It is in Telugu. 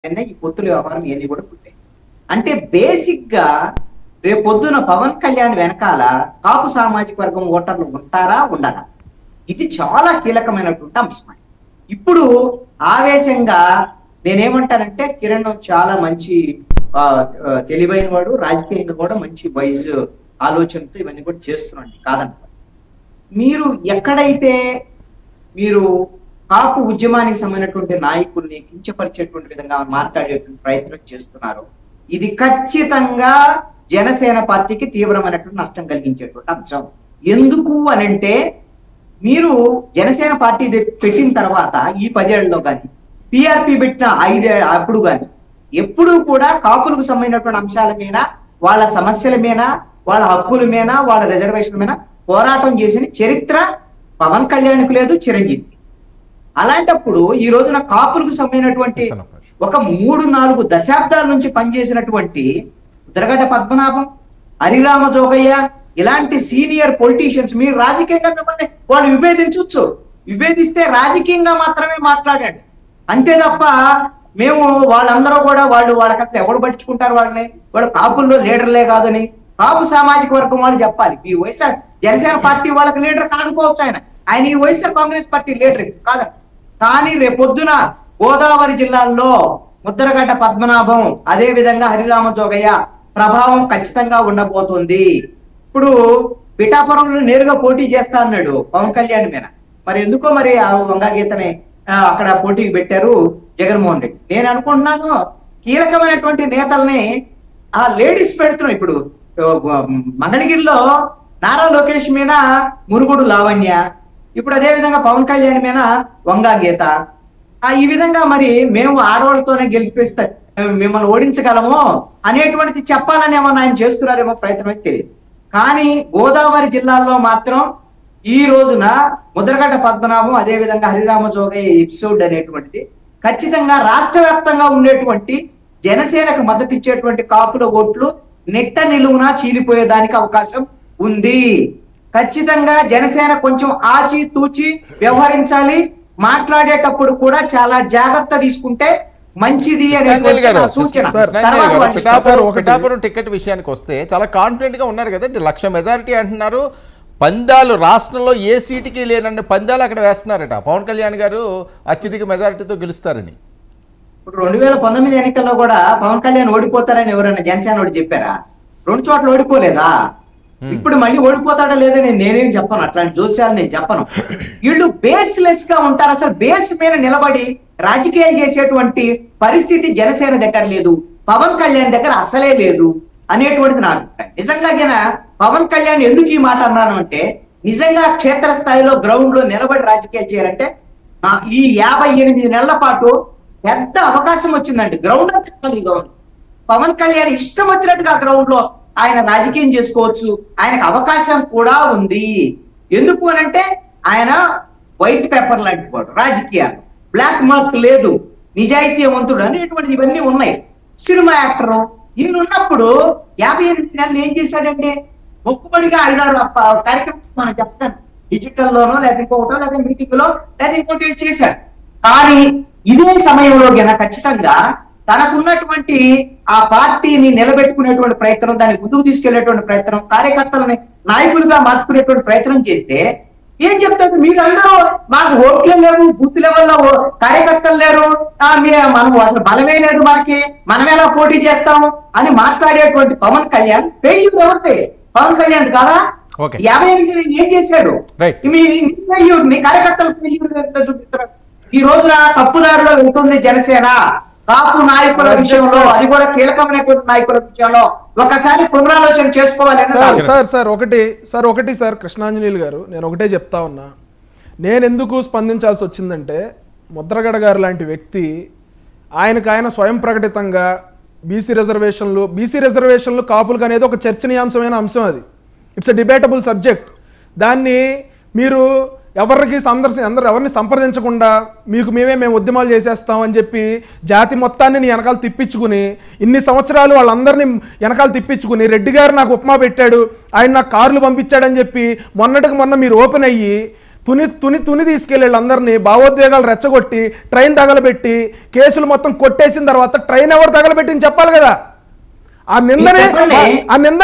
నిన్న ఈ పొత్తుల వ్యవహారం ఇవన్నీ కూడా పుట్టాయి అంటే బేసిక్ గా రేపు పొద్దున పవన్ కళ్యాణ్ వెనకాల కాపు సామాజిక వర్గం ఓటర్లు ఉంటారా ఉండరా ఇది చాలా కీలకమైనటువంటి అంశం ఇప్పుడు ఆవేశంగా నేనేమంటానంటే కిరణ్ చాలా మంచి ఆ, ఆ, తెలివైన వాడు రాజకీయంగా కూడా మంచి వైజ్ ఆలోచనతో ఇవన్నీ కూడా చేస్తున్నాడు కాదన్న మీరు ఎక్కడైతే మీరు కాపు ఉద్యమానికి సంబంధించినటువంటి నాయకుల్ని కించపరిచేటువంటి విధంగా మాట్లాడేటువంటి ప్రయత్నం చేస్తున్నారు ఇది ఖచ్చితంగా జనసేన పార్టీకి తీవ్రమైనటువంటి నష్టం కలిగించేటువంటి అంశం ఎందుకు అనంటే మీరు జనసేన పార్టీ ది- పెట్టిన తర్వాత ఈ పదేళ్లలో కానీ పిఆర్పి పెట్టిన ఐదే అప్పుడు కానీ ఎప్పుడూ కూడా కాపులకు సంబంధించినటువంటి అంశాల మీద వాళ్ళ సమస్యల మీద వాళ్ళ హక్కుల మీద వాళ్ళ రిజర్వేషన్ మీద పోరాటం చేసిన చరిత్ర పవన్ కళ్యాణ్కు లేదు చిరంజీవి అలాంటప్పుడు ఈ రోజున కాపులకు సంబంధించినటువంటి ఇస్తాను ఒక నిమిషం. ఒక మూడు నాలుగు దశాబ్దాల నుంచి పనిచేసినటువంటి ఉత్తరగడ్డ పద్మనాభం హరిరామ జోగయ్య ఇలాంటి సీనియర్ పొలిటీషియన్స్ మీరు రాజకీయంగా మిమ్మల్ని వాళ్ళు విభేదించవచ్చు విభేదిస్తే రాజకీయంగా మాత్రమే మాట్లాడండి అంతే తప్ప మేము వాళ్ళందరూ కూడా వాళ్ళు వాళ్ళకి అసలు ఎవరు పట్టించుకుంటారు వాళ్ళని వాళ్ళు కాపుల్లో లీడర్లే కాదని కాపు సామాజిక వర్గం వాళ్ళు చెప్పాలి ఈ వైఎస్ఆర్ జనసేన పార్టీ వాళ్ళకి లీడర్ కాకపోవచ్చు ఆయన ఆయన ఈ వైఎస్ఆర్ కాంగ్రెస్ పార్టీ లీడర్ కాదండి కానీ రేపొద్దున గోదావరి జిల్లాల్లో ముద్దరగడ్డ పద్మనాభం అదే విధంగా హరిరామ జోగయ్య ప్రభావం ఖచ్చితంగా ఉండబోతుంది ఇప్పుడు పిఠాపురంలో నేరుగా పోటీ చేస్తా అన్నాడు పవన్ కళ్యాణ్ మీద మరి ఎందుకో మరి ఆ వంగా గీతని ఆ, అక్కడ పోటీకి పెట్టారు జగన్మోహన్ రెడ్డి నేను అనుకుంటున్నాను కీలకమైనటువంటి నేతల్ని ఆ లేడీస్ పెడుతున్నాం ఇప్పుడు ఆ, మంగళగిరిలో నారా లోకేష్ మీద మురుగుడు లావణ్య ఇప్పుడు అదే విధంగా పవన్ కళ్యాణ్ మీద వంగా గీత ఆ ఈ విధంగా మరి మేము ఆడవాళ్ళతోనే గెలిపిస్తే మిమ్మల్ని ఓడించగలము అనేటువంటిది చెప్పాలని ఏమన్నా ఆయన చేస్తున్నారేమో ప్రయత్నం అయితే తెలియదు కానీ గోదావరి జిల్లాలో మాత్రం ఈ రోజున ముద్రగడ్డ పద్మనాభం అదే విధంగా హరిరామ జోగయ్య ఎపిసోడ్ అనేటువంటిది ఖచ్చితంగా రాష్ట్ర వ్యాప్తంగా ఉండేటువంటి జనసేనకు మద్దతు ఇచ్చేటువంటి కాపుల ఓట్లు నెట్ట నిలువున చీలిపోయేదానికి అవకాశం ఉంది ఖచ్చితంగా జనసేన కొంచెం ఆచి తూచి వ్యవహరించాలి మాట్లాడేటప్పుడు కూడా చాలా జాగ్రత్త తీసుకుంటే మంచిది అనేటువంటి గారు, నా సూచన సార్, తర్వాత గారు, వాళ్ళు పిఠాపురం- ఇష్టపడరు. ఒకటి. పిఠాపురం టికెట్ విషయానికి వస్తే చాలా కాన్ఫిడెంట్ గా ఉన్నారు కదండి లక్ష మెజారిటీ అంటున్నారు పందాలు రాష్ట్రంలో ఏ సీటుకి లేనండి పందాలు అక్కడ వేస్తున్నారట పవన్ కళ్యాణ్ గారు అత్యధిక మెజారిటీతో గెలుస్తారని ఇప్పుడు రెండు వేల పంతొమ్మిది ఎన్నికల్లో కూడా పవన్ కళ్యాణ్ ఓడిపోతారని ఎవరైనా జనసేన ఓడి చెప్పారా రెండు చోట్ల ఓడిపోలేదా ఇప్పుడు మళ్ళీ ఓడిపోతాడా లేదని నేనేం చెప్పను అట్లాంటి జోస్యాలు నేను చెప్పను వీళ్ళు బేస్లెస్ గా ఉంటారు అసలు బేస్ మీద నిలబడి రాజకీయాలు చేసేటువంటి పరిస్థితి జనసేన దగ్గర లేదు పవన్ కళ్యాణ్ దగ్గర అసలే లేదు అనేటువంటిది నా అభిప్రాయం నిజంగా గిన పవన్ కళ్యాణ్ ఎందుకు ఈ మాట అన్నాను అంటే నిజంగా క్షేత్రస్థాయిలో గ్రౌండ్ లో నిలబడి రాజకీయాలు చేయాలంటే నా ఈ యాభై ఎనిమిది నెలల పాటు పెద్ద అవకాశం వచ్చిందండి గ్రౌండ్ అంతా ఖాళీగా ఉంది పవన్ కళ్యాణ్ ఇష్టం వచ్చినట్టుగా గ్రౌండ్ లో ఆయన రాజకీయం చేసుకోవచ్చు ఆయనకు అవకాశం కూడా ఉంది ఎందుకు అనంటే ఆయన వైట్ పేపర్ లాంటి వాడు రాజకీయాలు బ్లాక్ మార్క్ లేదు నిజాయితీవంతుడు అనేటువంటిది ఇవన్నీ ఉన్నాయి సినిమా యాక్టర్ ఇన్ని ఉన్నప్పుడు యాభై ఎనిమిది నెలలు ఏం చేశాడంటే మొక్కుబడిగా ఐదారు అప్ప- కార్యక్రమం మనం చెప్తాను డిజిటల్ లోనో లేదా ఇంకొకటో లేదా మీటింగ్ లో లేదా ఇంకోటి చేశాడు కానీ ఇదే సమయంలో గన ఖచ్చితంగా తనకున్నటువంటి ఆ పార్టీని నిలబెట్టుకునేటువంటి ప్రయత్నం దాన్ని ముందుకు తీసుకెళ్లేటువంటి ప్రయత్నం కార్యకర్తలని నాయకులుగా మార్చుకునేటువంటి ప్రయత్నం చేస్తే ఏం చెప్తాడు మీరందరూ మాకు ఓట్లే లేవు బూత్ లెవెల్లో ఓ- కార్యకర్తలు లేరు ఆ, మీ మనం అసలు బలమే లేదు మనకి మనం ఎలా పోటీ చేస్తాము అని మాట్లాడేటువంటి పవన్ కళ్యాణ్ ఫెయిల్యూర్ ఎవరితే పవన్ కళ్యాణ్ కాదా Okay. యాభై ఎనిమిది ఏం చేశాడు Right. మీ మీ failure, మీ కార్యకర్తలు failure ఎంత చూపిస్తారు ఈ రోజున తప్పుదారిలో వెళ్తుంది జనసేన కాపు నాయకుల విషయంలో అది కూడా కీలకమైనటువంటి నాయకుల విషయంలో ఒకసారి పునరాలోచన చేసుకోవాలి అని సార్ నా సార్ సార్ ఒకటి సార్ ఒకటి సార్ కృష్ణాంజనేయులు గారు నేను ఒకటే చెప్తా ఉన్నా నేను ఎందుకు స్పందించాల్సి వచ్చిందంటే ముద్రగడ గారు లాంటి వ్యక్తి ఆయనకు ఆయన స్వయం ప్రకటితంగా బీసీ రిజర్వేషన్లు బీసీ రిజర్వేషన్లు కాపులకు అనేది ఒక చర్చనీయాంశమైన అంశం అది ఇట్స్ ఎ డిబేటబుల్ సబ్జెక్ట్ దాన్ని మీరు ఎవరికి సందర్శ అందరు ఎవరిని సంప్రదించకుండా మీకు మేమే మేము ఉద్యమాలు చేసేస్తామని చెప్పి జాతి మొత్తాన్ని నీ వెనకాల తిప్పించుకుని ఇన్ని సంవత్సరాలు వాళ్ళందరినీ వెనకాల తిప్పించుకుని రెడ్డి గారు నాకు ఉప్మా పెట్టాడు ఆయన నాకు కార్లు పంపించాడని చెప్పి మొన్నటికి మొన్న మీరు ఓపెన్ అయ్యి తుని తుని తుని తీసుకెళ్ళి అందరినీ భావోద్వేగాలు రెచ్చగొట్టి ట్రైన్ తగలబెట్టి కేసులు మొత్తం కొట్టేసిన తర్వాత ట్రైన్ ఎవరు తగలబెట్టింది చెప్పాలి కదా ఆ నిందనే చెప్పండి. ఆ నింద